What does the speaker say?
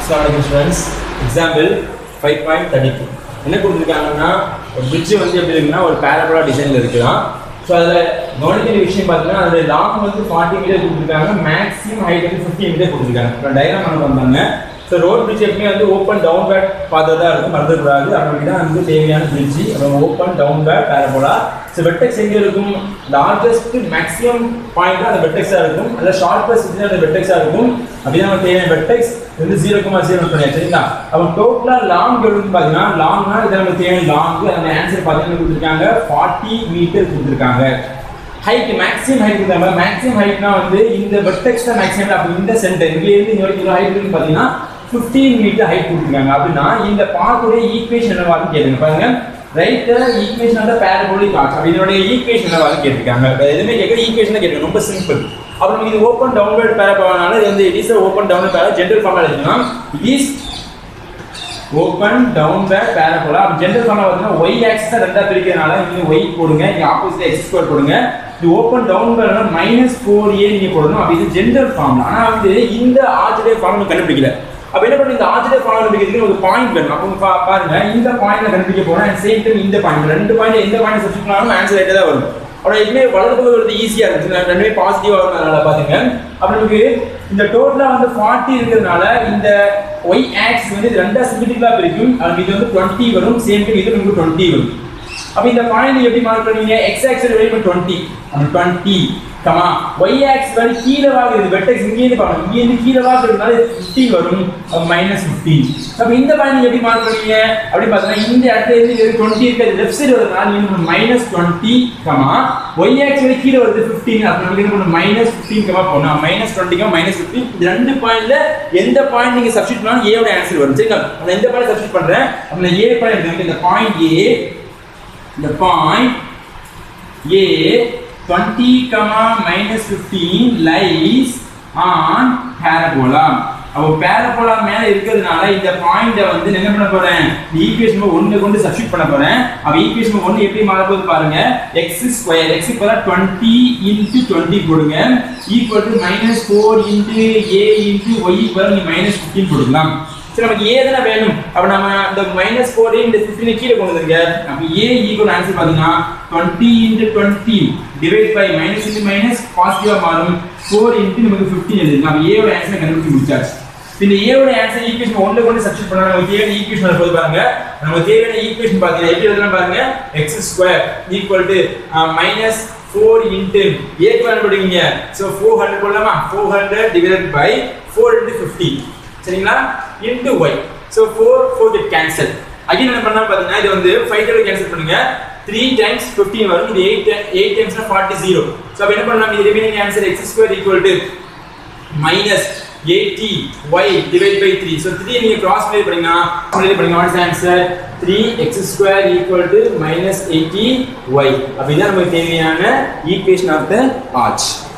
வணக்கம் students example five point thirty two என்ன கொடுத்துருக்காங்கன்னா ஒரு பிரிட்ஜ் வந்து எப்படி இருக்குன்னா ஒரு பேரபோலா டிசைனில் இருக்குதான் ஸோ அதில் கவனிக்கிற விஷயம் பார்த்தீங்கன்னா அதில் லாங் வந்து ஃபார்ட்டி மீட்டர் கொடுத்துருக்காங்க மேக்ஸிமம் ஹைட் வந்து ஃபிஃப்டி மீட்டர் கொடுத்துருக்காங்க இப்போ டயக்ராம் பண்ண வந்தாங்க ஸோ ரோட் பிரிட்ஜ் எப்பவுமே வந்து ஓப்பன் டவுன் பேக் பார்த்து தான் இருக்கும் மறந்துடக்கூடாது அப்படி தான் வந்து தேவையான பிரிட்ஜ் அப்புறம் open down back parabola so vertex எங்கே இருக்கும் லார்ஜஸ்ட் மேக்ஸிமம் பாயிண்ட் அந்த வெட்டெக்ஸாக இருக்கும் அதில் ஷார்ப்பஸ்ட் அந்த வெட்டெக்ஸாக இருக்கும் அப்படிதான் நமக்கு தேவையான வெட்டெக்ஸ் வந்து ஜீரோ கமா ஜீரோ பண்ணியாச்சு சரிங்களா அப்போ டோட்டலாக லாங் எவ்வளோன்னு பார்த்தீங்கன்னா லாங்னா இதை நமக்கு தேவையான லாங் அந்த ஆன்சர் பார்த்தீங்கன்னா கொடுத்துருக்காங்க ஃபார்ட்டி மீட்டர் கொடுத்துருக்காங்க ஹைட் மேக்ஸிமம் ஹைட் கொடுத்தாங்க மேக்ஸிமம் ஹைட்னா வந்து இந்த வெட்டெக்ஸ் தான் மேக்ஸிமம் அப்போ இந்த சென்டர் இங்கேருந்து இங்கே வரைக்கும் ஹைட் இருக்குன்னு பார்த்தீங்கன்னா ஃபிஃப்டீன் மீட்டர் ஹைட் கொடுத்துருக்காங்க அப்படின்னா இந்த பார்க்குடைய ஈக்குவேஷன் என்னவான்னு கேட்டுங்க பாருங்க right equation of parabolic arch அப்படி இதனுடைய ஈக்குவேஷன் என்னவான்னு கேட்டிருக்காங்க வேற எதுவுமே கேட்கற ஈக்குவேஷன் தான் கேட்கணும் ரொம்ப சிம்பிள் அப்புறம் நமக்கு இது ஓப்பன் டவுன்லோட் பேரபோலனால இது வந்து இட் இஸ் ஓப்பன் டவுன்லோட் பேர ஜென்ரல் ஃபார்ம்ல எழுதிக்கலாம் it is open down back parabola அப்ப ஜென்ரல் ஃபார்ம்ல பார்த்தீங்கன்னா ஒய் ஆக்சிஸ் ரெண்டா பிரிக்கிறதுனால இங்க ஒய் போடுங்க இங்க ஆப்போசிட் எக்ஸ் ஸ்கொயர் போடுங்க இது ஓப்பன் டவுன் பேக்னா மைனஸ் ஃபோர் ஏ நீங்க போடணும் அப்ப இது ஜென்ரல் ஃபார்ம்ல ஆனா வந்து இந்த ஆர்ஜிடே ஃபார்ம் கண்டுபிடிக்கல அப்ப என்ன பண்ணி இந்த ஆர்ஜிடே ஃபார்ம் கண்டுபிடிக்கிறதுக்கு ஒரு பாயிண்ட் வேணும் அப்போ பா- பாருங்க இந்த பாயிண்ட்ல கண்டுபிடிக்க போறோம் அண்ட் சேம் டைம் இந்த பாயிண்ட் ரெண்டு பாயிண்ட் எந்த பாயிண்ட் சப்ஸ்டிட் பண்ணாலும் ஆன்சர் ரைட்டா தான் வரும் அப்புறம் எப்பவுமே வலது பக்கம் வருது ஈஸியா இருக்கு நான் ரெண்டுமே பாசிட்டிவா வரும் அதனால பாத்துங்க அப்புறம் நமக்கு இந்த டோட்டலா வந்து 40 இருக்கிறதுனால இந்த ஒய் ஆக்ஸ் வந்து இது ரெண்டா சிமெட்ரிக்கலா பிரிக்கும் அது இது வந்து 20 வரும் சேம் டைம் இது நமக்கு 20 வரும் அப்ப இந்த பாயிண்ட் எப்படி மார்க் பண்ணுவீங்க எக்ஸ் ஆக்ஸ் வெளியே 20 அப்ப 20 கமா ஒய் ஆக்ஸ் வந்து கீழே வாங்குது வெட்டெக்ஸ் இங்கே இருந்து பாருங்க இங்க இருந்து கீழே வாங்குறதுனால 15 வரும் மைனஸ் 15 அப்ப இந்த பாயிண்ட் எப்படி மார்க் பண்ணுவீங்க அப்படி பார்த்தீங்கன்னா இந்த இடத்துல இருந்து இது 20 இருக்கிறது லெஃப்ட் சைடு வருதுனால நீங்க மைனஸ் 20 கமா ஒய் ஆக்ஸ் வந்து கீழே வருது 15 அப்ப நமக்கு என்ன பண்ணணும் மைனஸ் 15 கமா போகணும் மைனஸ் 20 கமா மைனஸ் 15 இந்த ரெண்டு பாயிண்ட்ல எந்த பாயிண்ட் நீங்க சப்ஸ்டிட் பண்ணாலும் ஏ ஓட ஆன்சர் வரும் சரிங்களா நான் எந்த பாயிண்ட் சப்ஸ்டிட் பண்றேன் அப்ப நான் ஏ பாயிண்ட் எடுத்துக்கோங்க இந்த பாயிண்ட் ஏ இந்த point A 20 comma minus 15 lies on parabola அப்போ பேரபோலா மேல இருக்கிறதுனால இந்த பாயிண்ட வந்து என்ன பண்ண போறேன் ஈக்குவேஷன் ஒன்னு கொண்டு சப்ஸ்டிட் பண்ண போறேன் அப்ப ஈக்குவேஷன் ஒன்னு எப்படி மாற போகுது பாருங்க எக்ஸ் ஸ்கொயர் எக்ஸ் ஈக்குவலா டுவெண்ட்டி இன்டு டுவெண்ட்டி போடுங்க equal to minus four into a into y equal நீங்க மைனஸ் ஃபிஃப்டீன் போட்டுக்கலாம் சரி நமக்கு ஏ தானே வேணும் அப்ப நம்ம இந்த மைனஸ் ஃபோர் இந்த ஃபிஃப்டீன் கீழே கொண்டு வந்துருங்க அப்ப ஏ ஈக்குவல் ஆன்சர் பாத்தீங்கன்னா twenty into twenty divide by minus into minus பாசிட்டிவா மாறும் ஃபோர் இன்டு நமக்கு ஃபிஃப்டீன் எழுதுங்க அப்ப ஏவோட ஆன்சர் கண்டுபிடிச்சு முடிச்சாச்சு இந்த ஏவோட ஆன்சர் ஈக்குவேஷன் ஒன்ல கொண்டு சப்ஸ்டிட் பண்ணா நமக்கு தேவையான ஈக்குவேஷன் போது பாருங்க நமக்கு தேவையான ஈக்குவேஷன் பாத்தீங்கன்னா எப்படி எழுதலாம் பாருங்க x square equal to minus four into ஏக்கு கண்டுபிடிங்க ஸோ ஃபோர் ஹண்ட்ரட் போடலாமா four hundred divide by four into fifty சரிங்களா into y so four four get cancel again என்ன பண்ணலாம் பார்த்தீங்கன்னா இது வந்து ஃபைவ் டேபிள் கேன்சல் பண்ணுங்க த்ரீ டைம்ஸ் ஃபிஃப்டீன் வரும் இது எயிட் எயிட் டைம்ஸ்னா ஃபார்ட்டி ஜீரோ ஸோ அப்போ என்ன பண்ணலாம் இது remaining answer x square equal to minus eighty y divide by three so three நீங்கள் கிராஸ் மல்டிப்ளை பண்ணீங்கன்னா மல்டிப்ளை பண்ணீங்க what's answer three x square equal to minus eighty y அப்படிதான் நமக்கு தேவையான ஈக்குவேஷன் ஆஃப் த ஆர்ச்